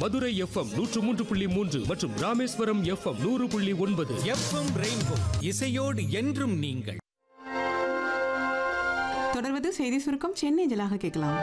Madurai FM நூற்று மூன்று புள்ளி மூன்று மற்றும் ராமேஸ்வரம் எஃப்எம் நூறு புள்ளி ஒன்பது எஃப்எம் ரெயின்போ இசையோடு என்றும் நீங்கள் தொடர்வது செய்தி சுருக்கம் சென்னை ஜலாக கேட்கலாம்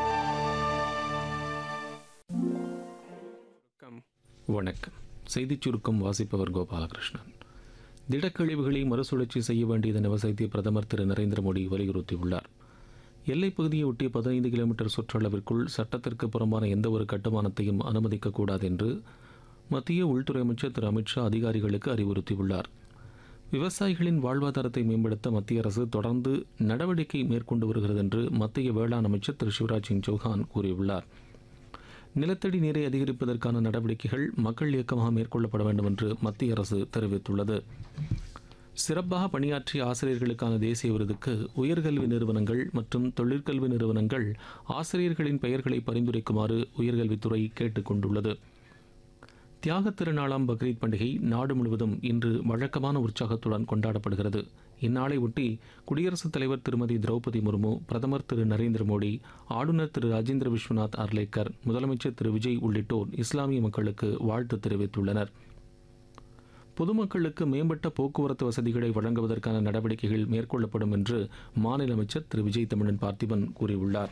வணக்கம் செய்திச் சுருக்கம் வாசிப்பவர் கோபாலகிருஷ்ணன் திடக்கழிவுகளை மறுசுழற்சி செய்ய வேண்டியதன் அவசியத்தை பிரதமர் திரு நரேந்திர மோடி வலியுறுத்தியுள்ளார் எல்லைப் பகுதியை ஒட்டிய பதினைந்து கிலோமீட்டர் சுற்றளவிற்குள் சட்டத்திற்கு புறம்பான எந்த ஒரு கட்டுமானத்தையும் அனுமதிக்கக்கூடாது என்று மத்திய உள்துறை அமைச்சர் திரு அமித்ஷா அதிகாரிகளுக்கு அறிவுறுத்தியுள்ளார் விவசாயிகளின் வாழ்வாதாரத்தை மேம்படுத்த மத்திய அரசு தொடர்ந்து நடவடிக்கை மேற்கொண்டு வருகிறது என்று மத்திய வேளாண் அமைச்சர் திரு சிவராஜ் சிங் சௌஹான் கூறியுள்ளார் நிலத்தடி நீரை அதிகரிப்பதற்கான நடவடிக்கைகள் மக்கள் இயக்கமாக மேற்கொள்ளப்பட வேண்டும் என்று மத்திய அரசு தெரிவித்துள்ளது சிறப்பாக பணியாற்றிய ஆசிரியர்களுக்கான தேசிய விருதுக்கு உயர்கல்வி நிறுவனங்கள் மற்றும் தொழிற்கல்வி நிறுவனங்கள் ஆசிரியர்களின் பெயர்களை பரிந்துரைக்குமாறு உயர்கல்வித்துறை கேட்டுக்கொண்டுள்ளது தியாகத் திருநாளாம் பக்ரீத் பண்டிகை நாடு முழுவதும் இன்று வழக்கமான உற்சாகத்துடன் கொண்டாடப்படுகிறது இந்நாளை ஒட்டி குடியரசுத் தலைவர் திருமதி திரௌபதி முர்மு பிரதமர் திரு நரேந்திர மோடி ஆளுநர் திரு ராஜேந்திர விஸ்வநாத் அர்லேக்கர் முதலமைச்சர் திரு விஜய் உள்ளிட்டோர் இஸ்லாமிய மக்களுக்கு வாழ்த்து தெரிவித்துள்ளனர் பொதுமக்களுக்கு மேம்பட்ட போக்குவரத்து வசதிகளை வழங்குவதற்கான நடவடிக்கைகள் மேற்கொள்ளப்படும் என்று மாநில அமைச்சர் திரு விஜய் தமிழன் பார்த்திபன் கூறியுள்ளார்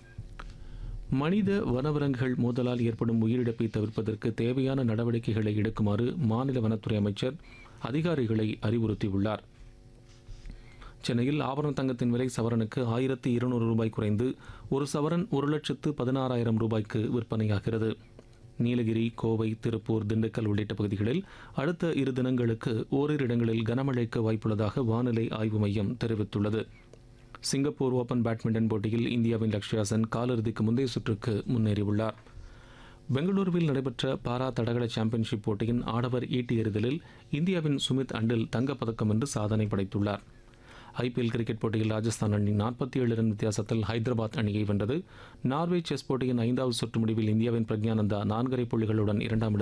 மனித வனவிலங்குகள் மோதலால் ஏற்படும் உயிரிழப்பை தவிர்ப்பதற்கு தேவையான நடவடிக்கைகளை எடுக்குமாறு மாநில வனத்துறை அமைச்சர் அதிகாரிகளை அறிவுறுத்தியுள்ளார் சென்னையில் ஆபரண தங்கத்தின் விலை சவரனுக்கு ஆயிரத்தி இருநூறு ரூபாய் குறைந்து ஒரு சவரன் ஒரு லட்சத்து பதினாறாயிரம் ரூபாய்க்கு விற்பனையாகிறது நீலகிரி கோவை திருப்பூர் திண்டுக்கல் உள்ளிட்ட பகுதிகளில் அடுத்த இரு தினங்களுக்கு ஓரிரு இடங்களில் கனமழைக்கு வாய்ப்புள்ளதாக வானிலை ஆய்வு மையம் தெரிவித்துள்ளது சிங்கப்பூர் ஓபன் பேட்மிண்டன் போட்டியில் இந்தியாவின் லக்ஷ்யா சென் காலிறுதிக்கு முந்தைய சுற்றுக்கு முன்னேறியுள்ளார் பெங்களூருவில் நடைபெற்ற பாரா தடகள சாம்பியன்ஷிப் போட்டியின் ஆடவர் ஈட்டி எறிதலில் இந்தியாவின் சுமித் அண்டில் தங்கப்பதக்கம் வென்று சாதனை படைத்துள்ளார் ஐபிஎல் கிரிக்கெட் போட்டியில் ராஜஸ்தான் அணி நாற்பத்தி ஏழு ரன் வித்தியாசத்தில் ஹைதராபாத் அணியை வென்றது நார்வே செஸ் போட்டியின் ஐந்தாவது சுற்று முடிவில் இந்தியாவின் பிரக்ஞானந்தா நான்கரை புள்ளிகளுடன் இரண்டாம்